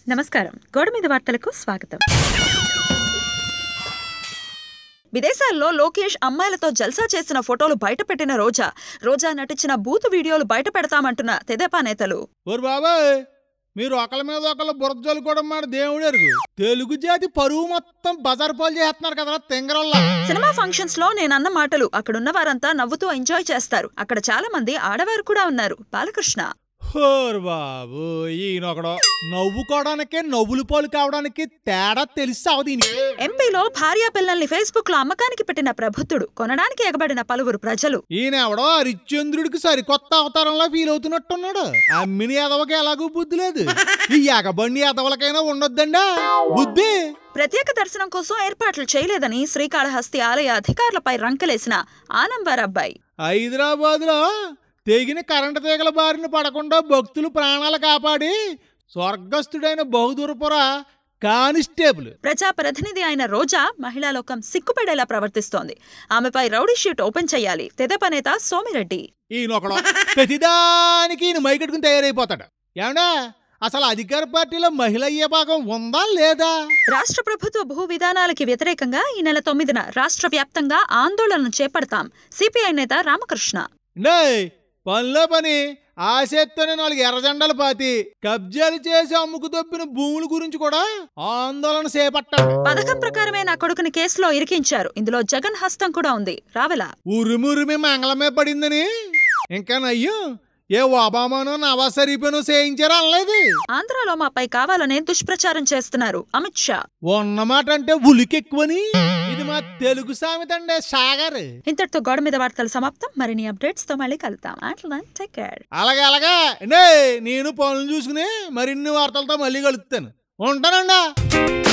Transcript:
నమస్కారం గోడ మీద వార్తలకు స్వాగతం విదేశాల్లో లోకేష్ అమ్మాయిలతో జల్సా చేసిన ఫోటోలు బయటపెట్టిన రోజా రోజా నటించిన బూతు వీడియోలు బయట పెడతామంటున్న తెదేపా నేతలు ఓరు బాబాయ్ మీరు ఒకళ్ళ మీద ఒకళ్ళు బురదలు కూడా మాట దేవుడు ఎరుగు తెలుగు జాతి పరువు మొత్తం బజార్ పాలు చేస్తున్నారు కదా తెంగరల్లా సినిమా ఫంక్షన్స్ లో నేనన్న మాటలు అక్కడున్న వారంతా నవ్వుతూ ఎంజాయ్ చేస్తారు అక్కడ చాలా మంది ఆడవారు కూడా ఉన్నారు బాలకృష్ణ ఓరు బాబు ఈయనొకడు నవ్వుకోవడానికే నవ్వులు పాలు కావడానికి తేడా తెలిసి అవదీనికి ఎంపీలో భార్యా పిల్లల్ని ఫేస్బుక్ లో అమ్మకానికి పెట్టిన ప్రబుద్ధుడు కొనడానికి ఎగబడిన పలువురు ప్రజలు ఈయన ఎవడో హరిశ్చంద్రుడికి సరికొత్త అవతారంలా ఫీల్ అవుతున్నట్టున్నాడు అమ్మిని ఎదవకి ఎలాగూ బుద్ధి లేదు ఈ ఎగబండి ఎదవలకైనా ఉండొద్దండా బుద్ధి ప్రత్యేక దర్శనం కోసం ఏర్పాట్లు చేయలేదని శ్రీకాళహస్తి ఆలయ అధికారులపై రంకెలేసిన ఆనంవారబ్బాయి హైదరాబాద్ లో తెగిన కరెంటు తీగల బారిన పడకుండా భక్తులు ప్రాణాలు కాపాడి స్వర్గస్థుడైన బహుదూరపుర కానిస్టేబుల్ ప్రజా ప్రతినిధి అయిన రోజా మహిళా లోకం సిగ్గుపడేలా ప్రవర్తిస్తోంది ఆమెపై రౌడీ షీట్ ఓపెన్ చేయాలి తెదేపా నేత సోమిరెడ్డి ఈయనొకడు ప్రతిదానికి ఈయన మైకెట్టుకుని తయారైపోతాడు ఏమండా అసలు అధికార పార్టీలో మహిళ అయ్యే భాగం ఉందా లేదా రాష్ట్ర ప్రభుత్వ భూ విధానాలకి వ్యతిరేకంగా ఈ నెల తొమ్మిదిన రాష్ట్ర వ్యాప్తంగా ఆందోళన చేపడతాం సిపిఐ నేత రామకృష్ణ నే పనిలో పని ఆశెత్తోనే నాలుగు ఎర్రజెండాలు పాతి కబ్జాలు చేసి అమ్ముకు దొబ్బిన భూముల గురించి కూడా ఆందోళన చేపట్టాడు పథకం ప్రకారమే నా కొడుకుని కేసులో ఇరికించారు ఇందులో జగన్ హస్తం కూడా ఉంది రావెలా ఉరుమురిమి మంగళమే పడిందని ఇంకా నయ్యో ఏ ఒబామానో నవాజ్ షరీఫ్ను చేయించారా అనలేదు ఆంధ్రాలో మాపై కావాలనే దుష్ప్రచారం చేస్తున్నారు అమిత్ షా ఉన్నమాట అంటే ఉలికెక్కువని ఇది మా తెలుగు సామెత అండి సాగర్ ఇంతటితో గోడ మీద వార్తలు సమాప్తం మరిన్ని అప్డేట్స్ తో మళ్ళీ కలుద్దాం అట్లా టేక్ కేర్ అలాగే అలాగే నే నేను పనులు చూసుకుని మరిన్ని వార్తలతో మళ్ళీ కలుస్తాను ఉంటానండా